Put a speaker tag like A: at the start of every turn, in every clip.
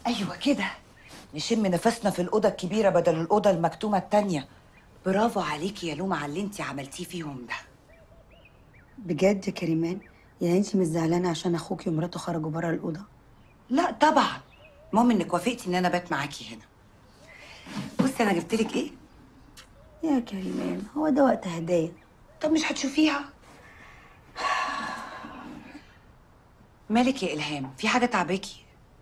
A: ايوه كده نشم نفسنا في الاوضه الكبيره بدل الاوضه المكتومه التانية برافو عليكي يا لومع على اللي انت عملتيه فيهم ده
B: بجد يا كريمان يعني انت مش زعلانه عشان اخوكي ومراته خرجوا بره الاوضه
A: لا طبعا المهم انك وافقتي ان انا بات معاكي هنا بصي انا جبت لك ايه
B: يا كريمان هو ده وقت هدايا
A: طب مش هتشوفيها مالك يا الهام في حاجه تعباكي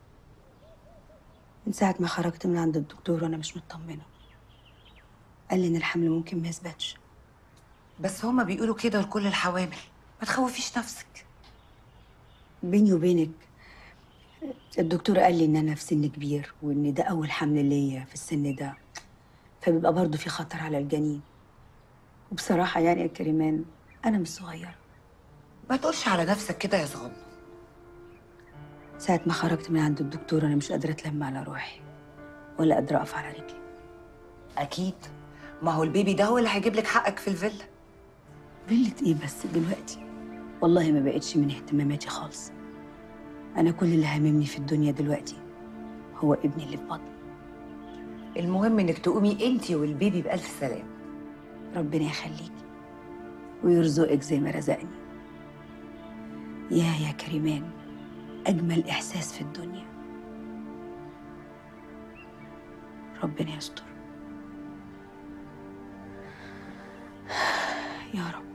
B: من ساعه ما خرجت من عند الدكتور وانا مش مطمنه قال لي ان الحمل ممكن ما يثبتش
A: بس هما بيقولوا كده لكل الحوامل ما تخوفيش نفسك
B: بيني وبينك الدكتور قال لي ان انا في سن كبير وان ده اول حمل ليا في السن ده فبيبقى برضه في خطر على الجنين وبصراحه يعني يا كريمان انا مش صغيره
A: ما تقولش على نفسك كده يا صغنن
B: ساعة ما خرجت من عند الدكتور أنا مش قادرة أتلم على روحي ولا قادرة أقف على رجلي
A: اكيد ما هو البيبي ده هو اللي هيجيب لك حقك في الفيلا
B: فيلة إيه بس دلوقتي والله ما بقتش من اهتماماتي خالص أنا كل اللي هاممني في الدنيا دلوقتي هو ابني اللي في بطني
A: المهم انك تقومي انت والبيبي بالف سلام
B: ربنا يخليكي ويرزقك زي ما رزقني يا يا كريمان أجمل إحساس في الدنيا ربنا يستر يا رب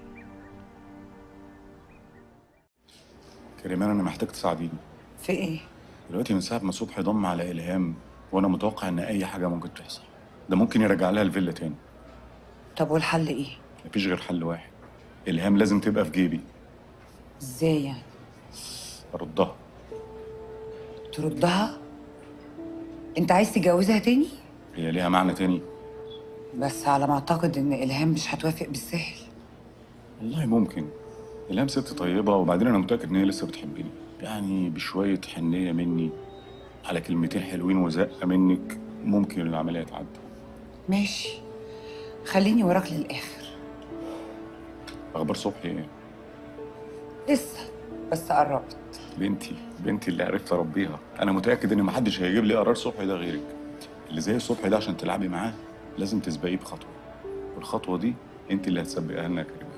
C: كريمان انا محتاج تساعديني
A: في ايه
C: دلوقتي من ساعه ما صبحي ضم على الهام وانا متوقع ان اي حاجه ممكن تحصل ده ممكن يرجع لها الفيلا تاني
A: طب والحل ايه
C: مفيش غير حل واحد الهام لازم تبقى في جيبي
A: ازاي يعني
C: اردها
A: تردها انت عايز تتجوزها تاني
C: هي ليها معنى تاني
A: بس على ما اعتقد ان الهام مش هتوافق بالسهل
C: والله ممكن الهام ست طيبه وبعدين انا متاكد ان هي لسه بتحبني يعني بشويه حنيه مني على كلمتين حلوين وزقه منك ممكن العمليه تعدي
A: ماشي خليني وراك للاخر
C: اخبار صبحي ايه
A: لسه بس قربت
C: بنتي بنتي اللي عرفت اربيها انا متاكد ان محدش هيجيب لي قرار صبحي ده غيرك اللي زي صبحي ده عشان تلعبي معاه لازم تسبقيه بخطوه والخطوه دي انت اللي هتسبقها لنا يا كريم